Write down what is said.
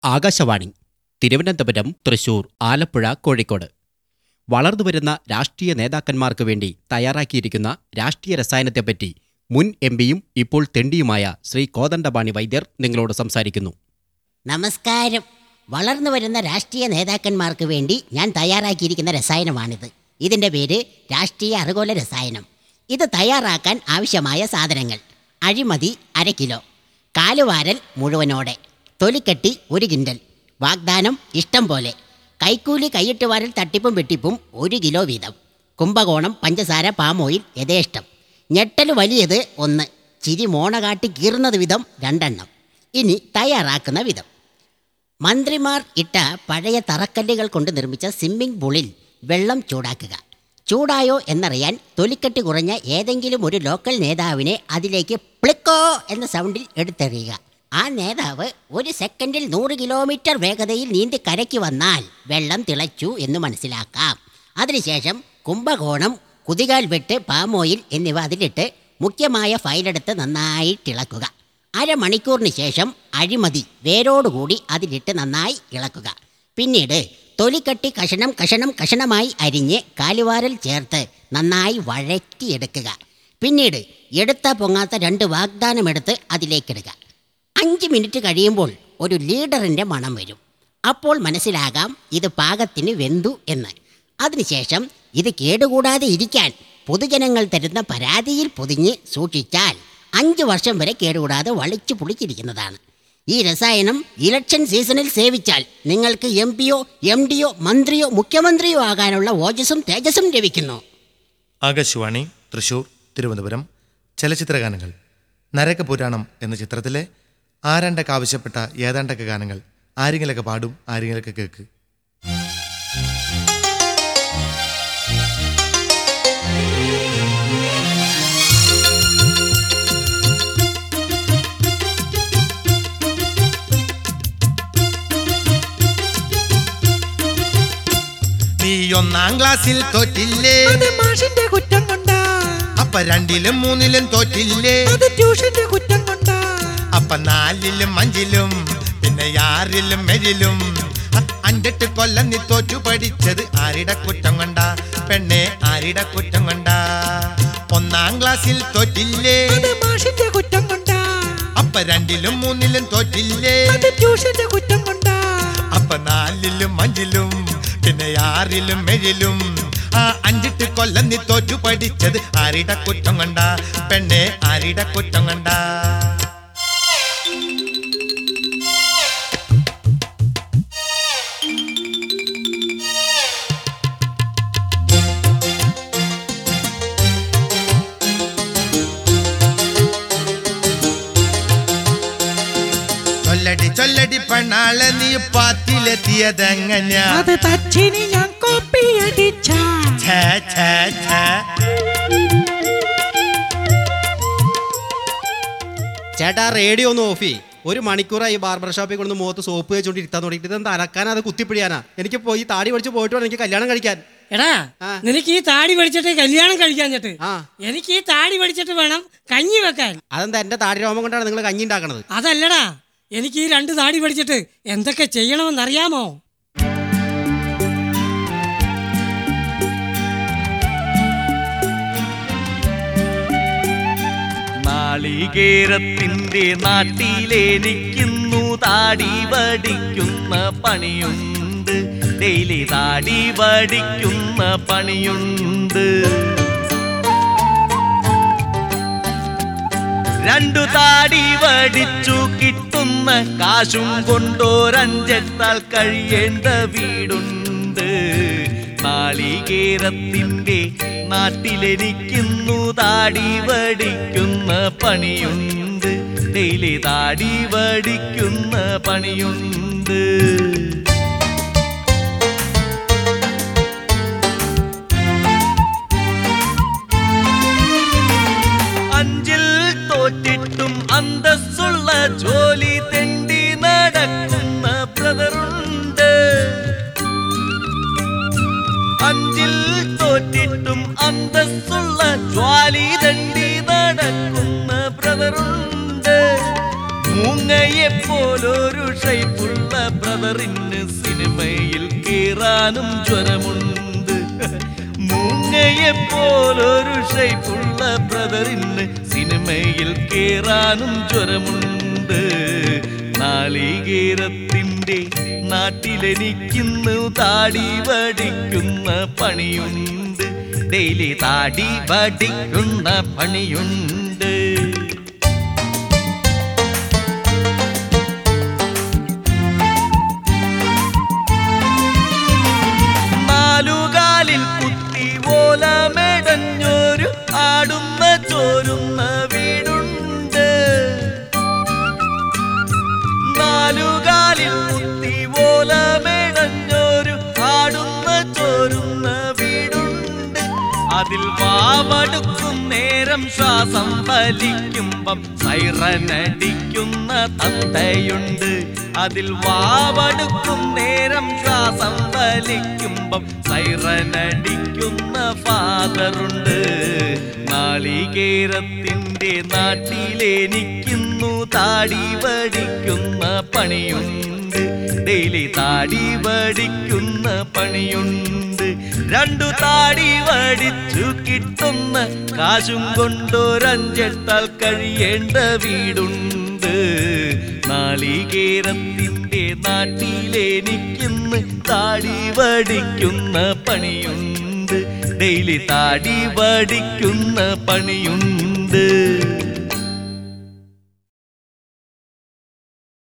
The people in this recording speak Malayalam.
ആകാശവാണി തിരുവനന്തപുരം തൃശൂർ ആലപ്പുഴ കോഴിക്കോട് വളർന്നുവരുന്ന രാഷ്ട്രീയ നേതാക്കന്മാർക്ക് വേണ്ടി തയ്യാറാക്കിയിരിക്കുന്ന രാഷ്ട്രീയ രസായനത്തെപ്പറ്റി മുൻ എം പിയും ഇപ്പോൾ തെണ്ടിയുമായ ശ്രീ കോദണ്ഡപാണി വൈദ്യർ നിങ്ങളോട് സംസാരിക്കുന്നു നമസ്കാരം വളർന്നു വരുന്ന രാഷ്ട്രീയ നേതാക്കന്മാർക്ക് വേണ്ടി ഞാൻ തയ്യാറാക്കിയിരിക്കുന്ന രസായനമാണിത് ഇതിൻ്റെ പേര് രാഷ്ട്രീയ അറുകോല രസായനം ഇത് തയ്യാറാക്കാൻ ആവശ്യമായ സാധനങ്ങൾ അഴിമതി അര കിലോ കാലുവാരൽ മുഴുവനോടെ തൊലിക്കട്ടി ഒരു കിൻഡൽ വാഗ്ദാനം ഇഷ്ടം പോലെ കൈക്കൂലി കൈയിട്ട് വാരൽ തട്ടിപ്പും വെട്ടിപ്പും ഒരു കിലോ വീതം കുംഭകോണം പഞ്ചസാര പാം ഓയിൽ യഥേഷ്ടം ഞെട്ടൽ വലിയത് ഒന്ന് ചിരി മോണ കാട്ടി കീറുന്നത് വിധം രണ്ടെണ്ണം ഇനി തയ്യാറാക്കുന്ന വിധം മന്ത്രിമാർ ഇട്ട പഴയ തറക്കല്ലുകൾ കൊണ്ട് നിർമ്മിച്ച സ്വിമ്മിംഗ് പൂളിൽ വെള്ളം ചൂടാക്കുക ചൂടായോ എന്നറിയാൻ തൊലിക്കെട്ട് കുറഞ്ഞ ഏതെങ്കിലും ഒരു ലോക്കൽ നേതാവിനെ അതിലേക്ക് പ്ലിക്കോ എന്ന സൗണ്ടിൽ എടുത്തെറിയുക ആ നേതാവ് ഒരു സെക്കൻഡിൽ നൂറ് കിലോമീറ്റർ വേഗതയിൽ നീന്തി കരയ്ക്ക് വന്നാൽ വെള്ളം തിളച്ചു എന്ന് മനസ്സിലാക്കാം അതിനുശേഷം കുംഭകോണം കുതികാൽ വെട്ട് പാമോയിൽ എന്നിവ അതിലിട്ട് മുഖ്യമായ ഫയലെടുത്ത് നന്നായിട്ട് ഇളക്കുക അരമണിക്കൂറിന് ശേഷം അഴിമതി വേരോടുകൂടി അതിലിട്ട് നന്നായി ഇളക്കുക പിന്നീട് തൊലിക്കട്ടി കഷണം കഷണം കഷണമായി അരിഞ്ഞ് കാലുവാരൽ ചേർത്ത് നന്നായി വഴറ്റിയെടുക്കുക പിന്നീട് എടുത്ത പൊങ്ങാത്ത രണ്ട് വാഗ്ദാനമെടുത്ത് അതിലേക്കിടുക അഞ്ച് മിനിറ്റ് കഴിയുമ്പോൾ ഒരു ലീഡറിൻ്റെ മണം വരും അപ്പോൾ മനസ്സിലാകാം ഇത് പാകത്തിന് വെന്തു എന്ന് അതിനുശേഷം ഇത് കേടുകൂടാതെ ഇരിക്കാൻ പൊതുജനങ്ങൾ തരുന്ന പരാതിയിൽ പൊതിഞ്ഞ് സൂക്ഷിച്ചാൽ അഞ്ച് വർഷം വരെ കേടുകൂടാതെ വളിച്ചു പുളിച്ചിരിക്കുന്നതാണ് ഈ രസായനം ഇലക്ഷൻ സീസണിൽ സേവിച്ചാൽ നിങ്ങൾക്ക് എം പിയോ എം ഡിയോ മന്ത്രിയോ മുഖ്യമന്ത്രിയോ ആകാനുള്ള ഓജസ്സും തേജസ്സും ലഭിക്കുന്നു ആകാശവാണി തൃശൂർ തിരുവനന്തപുരം ചലച്ചിത്രഗാനങ്ങൾ നരകപുരാണം എന്ന ചിത്രത്തിലെ ആരാണ്ടൊക്കെ ആവശ്യപ്പെട്ട ഏതാണ്ടൊക്കെ ഗാനങ്ങൾ ആരെങ്കിലൊക്കെ പാടും ആരെങ്കിലൊക്കെ കേൾക്ക് നീ ഒന്നാം ക്ലാസ്സിൽ തോറ്റില്ലേ അത് മാഷിന്റെ കുറ്റം കൊണ്ടാ അപ്പൊ രണ്ടിലും മൂന്നിലും തോറ്റില്ലേ അത് ട്യൂഷന്റെ കുറ്റം കൊണ്ടാ അപ്പൊ നാലിലും അഞ്ചിലും പിന്നെ ആറിലും ഏഴിലും അ- അഞ്ചെട്ട് കൊല്ലം നീ തോറ്റു പഠിച്ചത് ആരുടെ കുറ്റം കൊണ്ട പെണ്ണെ ആരുടെ കുറ്റം കൊണ്ട ഒന്നാം ക്ലാസ്സിൽ തോറ്റില്ലേ അത് മാഷിന്റെ കുറ്റം കൊണ്ടാ അപ്പൊ രണ്ടിലും മൂന്നിലും തോറ്റില്ലേ അത് ട്യൂഷന്റെ കുറ്റം കൊണ്ടാ അപ്പൊ നാലിലും അഞ്ചിലും പിന്നെ ആറിലും ഏഴിലും ആ അഞ്ചെട്ട് കൊല്ലം നീ തോറ്റു പഠിച്ചത് ആരുടെ കുറ്റം കൊണ്ട പെണ്ണെ ആരുടെ കുറ്റം കൊണ്ട ചൊല്ലടി ചൊല്ലടി പെണ്ണാളെ നീ പാത്തിലെത്തിയതെങ്ങനെയാ അത് തച്ചിന് ഞാൻ കോപ്പി അടിച്ച ഛേ, ഛേ, ഛേ. ചേട്ടാ റേഡിയോ ഒന്ന് ഓഫ് ചെയ്യ് ഒരു മണിക്കൂറായി ബാർബർ ഷോപ്പിൽ കൊണ്ട് മുഖത്ത് സോപ്പ് വെച്ചുകൊണ്ട് ഇരുത്താൻ തുടങ്ങിയിട്ട് ഇതെന്താ അലക്കാനാ അത് കുത്തിപ്പിടിയാനാ എനിക്ക് പോയി താടി പഠിച്ച് പോയിട്ട് വേണം എനിക്ക് കല്യാണം കഴിക്കാൻ എടാ ആ. നിനക്ക് ഈ താടി പഠിച്ചിട്ട് കല്യാണം കഴിക്കാഞ്ഞിട്ട് ആ എനിക്ക് ഈ താടി പഠിച്ചിട്ട് വേണം കഞ്ഞി വെക്കാൻ അതെന്താ എന്റെ താടി രോമം കൊണ്ടാണ് നിങ്ങൾ കഞ്ഞി ഉണ്ടാക്കണത് അതല്ലടാ എനിക്ക് ഈ രണ്ട് താടി പഠിച്ചിട്ട് എന്തൊക്കെ ചെയ്യണമെന്നറിയാമോ നാളികേരത്തിന്റെ നാട്ടിലെനിക്കുന്നു താടി പഠിക്കുന്ന പണിയുണ്ട് ഡെയിലി താടി പഠിക്കുന്ന പണിയുണ്ട് രണ്ടു താടി വടിച്ചു കിട്ടുന്ന കാശും കൊണ്ടോരഞ്ചെത്താൽ കഴിയേണ്ട വീടുണ്ട് നാളികേരത്തിന്റെ നാട്ടിലെനിക്കുന്നു താടി വടിക്കുന്ന പണിയുണ്ട് ഡെയിലി താടി വടിക്കുന്ന പണിയുണ്ട് അഞ്ചിൽ തോറ്റിട്ടും അന്തസ്സുള്ള ജോലി തെണ്ടി നടക്കുന്ന ബ്രദറുണ്ട് അഞ്ചിൽ തോറ്റിട്ടും അന്തസ്സുള്ള ജ്വാലി തണ്ടി നടക്കുന്ന ബ്രദറുണ്ട് മൂങ്ങയെ പോലൊരു ഷൈപ്പുള്ള ബ്രദറിന് സിനിമയിൽ കേറാനും ജ്വരമുണ്ട് മൂങ്ങയെ പോലൊരു ഷൈപ്പുള്ള ബ്രദറിന് സിനിമയിൽ കേറാനും ജ്വരമുണ്ട് നാളികേരത്തിന്റെ നാട്ടിലെനിക്കിന്ന് താടി വടിക്കുന്ന പണിയുണ്ട് ഡെയിലി താടി വടിക്കുന്ന പണിയുണ്ട് നാലുകാലിൽ കുത്തി ഓല മെടഞ്ഞൊരു ആടുന്ന ചോരുന്ന വീടുണ്ട് നാലുകാലിൽ കുത്തി ഓല മെടഞ്ഞൊരു ആടുന്ന ചോരുന്ന വീടുണ്ട് അതിൽ വാവടുക്കും നേരം ശ്വാസം വലിക്കുമ്പം സൈറനടിക്കുന്ന തന്തയുണ്ട് അതിൽ വാവടുക്കും നേരം ശ്വാസം വലിക്കുമ്പം സൈറനടിക്കുന്ന ഫാദറുണ്ട് നാളികേരത്തിന്റെ നാട്ടിലെനിക്കുന്നു താടി വടിക്കുന്ന പണിയുണ്ട് ഡെയിലി താടി വടിക്കുന്ന പണിയുണ്ട് രണ്ടു താടി വടിച്ചു കിട്ടുന്ന കാശും കൊണ്ടൊരഞ്ചെട്ടാൽ കഴിയേണ്ട വീടുണ്ട് നാളികേരത്തിന്റെ നാട്ടിലെനിക്കിന്ന് താടി വടിക്കുന്ന പണിയുണ്ട് ഡെയിലി താടി വടിക്കുന്ന പണിയുണ്ട്